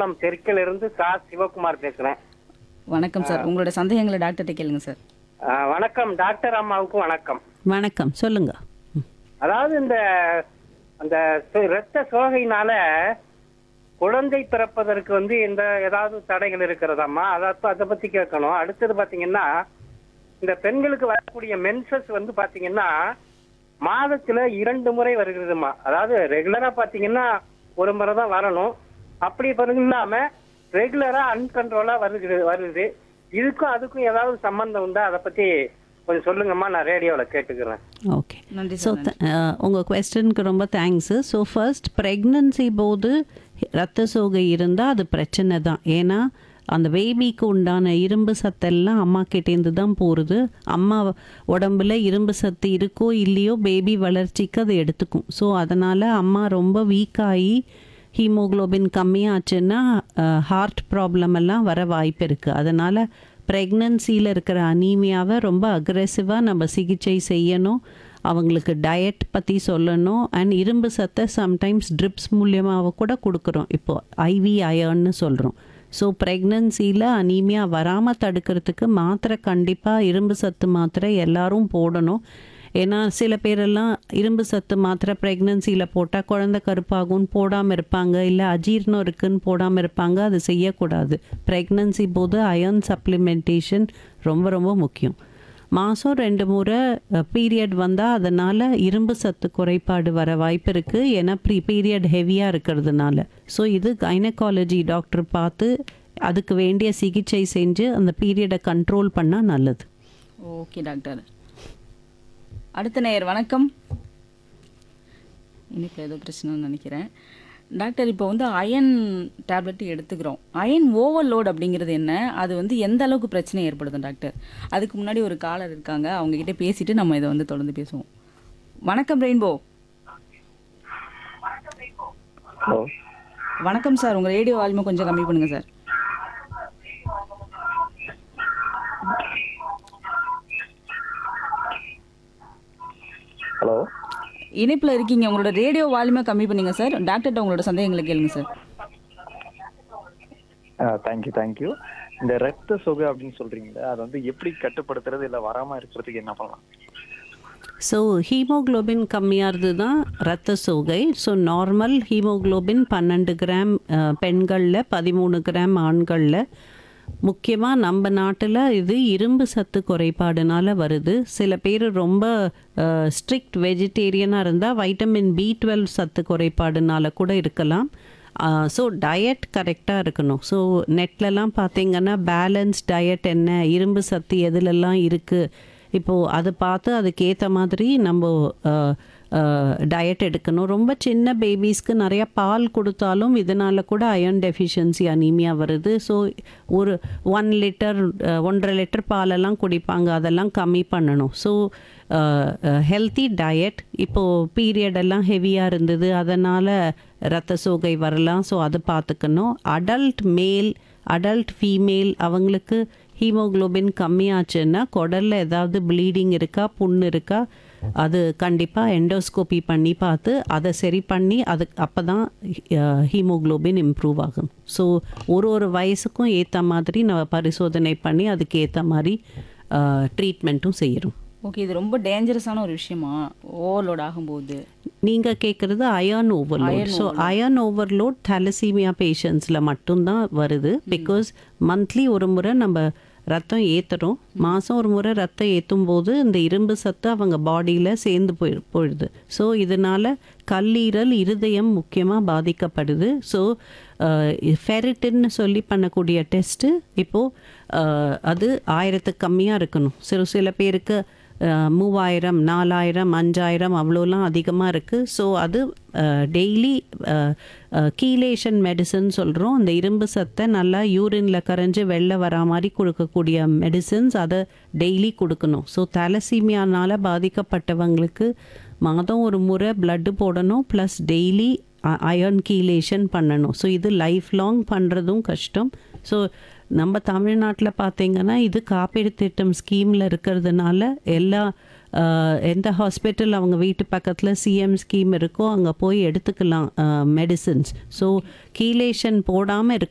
கும்பகோணம் தெற்கில் இருந்து சா சிவகுமார் பேசுறேன் வணக்கம் சார் உங்களோட சந்தேகங்களை டாக்டர்கிட்ட கேளுங்க சார் ஆ, வணக்கம் டாக்டர் அம்மாவுக்கும் வணக்கம் வணக்கம் சொல்லுங்க ம். அதாவது இந்த அந்த சோ- இரத்த சோகையினால குழந்தை பிறப்பதற்கு வந்து இந்த ஏதாவது தடைகள் இருக்கிறதாம்மா அதாவது அதை பத்தி கேட்கணும் அடுத்தது பாத்தீங்கன்னா இந்த பெண்களுக்கு வரக்கூடிய மென்சஸ் வந்து பாத்தீங்கன்னா மாதத்துல இரண்டு முறை வருகிறதுமா அதாவது ரெகுலரா பாத்தீங்கன்னா ஒரு முறை தான் வரணும் அப்படி பிறகு இல்லாம ரெகுலரா அன்கண்ட்ரோலா வருகிறது வருது இதுக்கும் அதுக்கும் ஏதாவது சம்பந்தம் உண்டா அதை பத்தி கொஞ்சம் சொல்லுங்கம்மா நான் ரேடியோல கேட்டுக்கிறேன் ஓகே நன்றி ஸோ சார் உங்கள் கொஸ்டனுக்கு ரொம்ப தேங்க்ஸு ஸோ ஃபர்ஸ்ட் ப்ரெக்னன்சி போது ரத்த சோகை இருந்தால் அது பிரச்சனை தான் ஏன்னா அந்த பேபிக்கு உண்டான இரும்பு சத்தெல்லாம் அம்மா கிட்டேருந்து தான் போகிறது அம்மா உடம்புல இரும்பு சத்து இருக்கோ இல்லையோ பேபி வளர்ச்சிக்கு அது எடுத்துக்கும் ஸோ அதனால் அம்மா ரொம்ப வீக்காகி ஹீமோகுளோபின் கம்மியாச்சுன்னா ஹார்ட் ப்ராப்ளம் எல்லாம் வர வாய்ப்பு இருக்குது அதனால் ப்ரெக்னன்சியில் இருக்கிற அனீமியாவை ரொம்ப அக்ரெசிவாக நம்ம சிகிச்சை செய்யணும் அவங்களுக்கு டயட் பற்றி சொல்லணும் அண்ட் இரும்பு சத்தை சம்டைம்ஸ் ட்ரிப்ஸ் மூலியமாக கூட கொடுக்குறோம் இப்போ ஐவி அயர்ன்னு சொல்கிறோம் ஸோ ப்ரெக்னன்சியில் அனீமியா வராமல் தடுக்கிறதுக்கு மாத்திரை கண்டிப்பாக இரும்பு சத்து மாத்திரை எல்லாரும் போடணும் ஏன்னா சில பேரெல்லாம் இரும்பு சத்து மாத்திரை ப்ரெக்னன்சியில் போட்டால் குழந்தை கருப்பாகும்னு போடாமல் இருப்பாங்க இல்லை அஜீர்ணம் இருக்குன்னு போடாமல் இருப்பாங்க அது செய்யக்கூடாது ப்ரெக்னன்சி போது அயர்ன் சப்ளிமெண்டேஷன் ரொம்ப ரொம்ப முக்கியம் மாதம் ரெண்டு முறை பீரியட் வந்தால் அதனால் இரும்பு சத்து குறைபாடு வர வாய்ப்பு இருக்குது ஏன்னா ப்ரீ பீரியட் ஹெவியாக இருக்கிறதுனால ஸோ இது கைனகாலஜி டாக்டர் பார்த்து அதுக்கு வேண்டிய சிகிச்சை செஞ்சு அந்த பீரியடை கண்ட்ரோல் பண்ணால் நல்லது ஓகே டாக்டர் அடுத்த நேயர் வணக்கம் இனிப்பில் ஏதோ பிரச்சனைன்னு நினைக்கிறேன் டாக்டர் இப்போ வந்து அயன் டேப்லெட் எடுத்துக்கிறோம் அயன் ஓவர்லோட் அப்படிங்கிறது என்ன அது வந்து எந்த அளவுக்கு பிரச்சனை ஏற்படுத்தும் டாக்டர் அதுக்கு முன்னாடி ஒரு காலர் இருக்காங்க அவங்க கிட்ட பேசிட்டு நம்ம இதை வந்து தொடர்ந்து பேசுவோம் வணக்கம் ரெயின்போ ஹலோ வணக்கம் சார் உங்கள் ரேடியோ வால்யூமை கொஞ்சம் கம்மி பண்ணுங்க சார் ஹலோ இணைப்பில் இருக்கீங்க உங்களோட ரேடியோ வால்யூமை கம்மி பண்ணுங்க சார் டாக்டர்கிட்ட உங்களோட சந்தேகங்களை கேளுங்க சார் தேங்க்யூ தேங்க்யூ இந்த ரத்த சொகை அப்படின்னு சொல்றீங்களே அதை வந்து எப்படி கட்டுப்படுத்துறது இல்லை வராம இருக்கிறதுக்கு என்ன பண்ணலாம் ஸோ ஹீமோகுளோபின் கம்மியாகிறது தான் ரத்த சோகை ஸோ நார்மல் ஹீமோகுளோபின் பன்னெண்டு கிராம் பெண்களில் பதிமூணு கிராம் ஆண்களில் முக்கியமாக நம்ம நாட்டில் இது இரும்பு சத்து குறைபாடுனால வருது சில பேர் ரொம்ப ஸ்ட்ரிக்ட் வெஜிடேரியனாக இருந்தால் வைட்டமின் பி டுவெல் சத்து குறைபாடுனால கூட இருக்கலாம் ஸோ டயட் கரெக்டாக இருக்கணும் ஸோ நெட்லலாம் பார்த்தீங்கன்னா பேலன்ஸ் டயட் என்ன இரும்பு சத்து எதுலெல்லாம் இருக்குது இப்போது அதை பார்த்து அதுக்கேற்ற மாதிரி நம்ம டயட் எடுக்கணும் ரொம்ப சின்ன பேபிஸ்க்கு நிறைய பால் கொடுத்தாலும் இதனால் கூட அயர்ன் டெஃபிஷியன்சி அனீமியா வருது ஸோ ஒரு ஒன் லிட்டர் ஒன்றரை லிட்டர் பாலெல்லாம் குடிப்பாங்க அதெல்லாம் கம்மி பண்ணணும் ஸோ ஹெல்த்தி டயட் இப்போது பீரியட் எல்லாம் ஹெவியாக இருந்தது அதனால் ரத்த சோகை வரலாம் ஸோ அதை பார்த்துக்கணும் அடல்ட் மேல் அடல்ட் ஃபீமேல் அவங்களுக்கு ஹீமோகுளோபின் கம்மியாச்சுன்னா குடலில் ஏதாவது ப்ளீடிங் இருக்கா புண்ணு இருக்கா அது கண்டிப்பாக எண்டோஸ்கோபி பண்ணி பார்த்து அதை சரி பண்ணி அது அப்போ தான் ஹீமோகுளோபின் இம்ப்ரூவ் ஆகும் ஸோ ஒரு ஒரு வயசுக்கும் ஏற்ற மாதிரி நம்ம பரிசோதனை பண்ணி அதுக்கு ஏற்ற மாதிரி ட்ரீட்மெண்ட்டும் செய்கிறோம் ஓகே இது ரொம்ப டேஞ்சரஸான ஒரு விஷயமா ஓவர்லோட் ஆகும்போது நீங்கள் கேட்குறது iron overload so iron overload thalassaemia பேஷண்ட்ஸில் மட்டும்தான் வருது பிகாஸ் மந்த்லி ஒரு முறை நம்ம ரத்தம் ஏற்றுறோம் மாதம் ஒரு முறை ரத்தம் ஏற்றும் போது இந்த இரும்பு சத்து அவங்க பாடியில் சேர்ந்து போய் போயிடுது ஸோ இதனால் கல்லீரல் இருதயம் முக்கியமாக பாதிக்கப்படுது ஸோ ஃபெரிட்டின்னு சொல்லி பண்ணக்கூடிய டெஸ்ட்டு இப்போது அது ஆயிரத்துக்கு கம்மியாக இருக்கணும் சில சில பேருக்கு அஹ், மூவாயிரம் நாலாயிரம் அஞ்சாயிரம் அவ்வளோலாம் அதிகமாக இருக்குது ஸோ அது டெய்லி கீலேஷன் மெடிசன் சொல்கிறோம் அந்த இரும்பு சத்தை நல்லா யூரினில் கரைஞ்சு வெளில வரா மாதிரி கொடுக்கக்கூடிய மெடிசன்ஸ் அதை டெய்லி கொடுக்கணும் ஸோ தலசீமியானால் பாதிக்கப்பட்டவங்களுக்கு மாதம் ஒரு முறை பிளட்டு போடணும் ப்ளஸ் டெய்லி அயர்ன் கீலேஷன் பண்ணணும் ஸோ இது லைஃப் லாங் பண்ணுறதும் கஷ்டம் ஸோ நம்ம தமிழ்நாட்டில் பார்த்தீங்கன்னா இது காப்பீடு திட்டம் ஸ்கீமில் இருக்கிறதுனால எல்லா அஹ், எந்த ஹாஸ்பிட்டல் அவங்க வீட்டு பக்கத்தில் சிஎம் ஸ்கீம் இருக்கோ அங்கே போய் எடுத்துக்கலாம் மெடிசின்ஸ் ஸோ கீலேஷன் போடாமல் இருக்க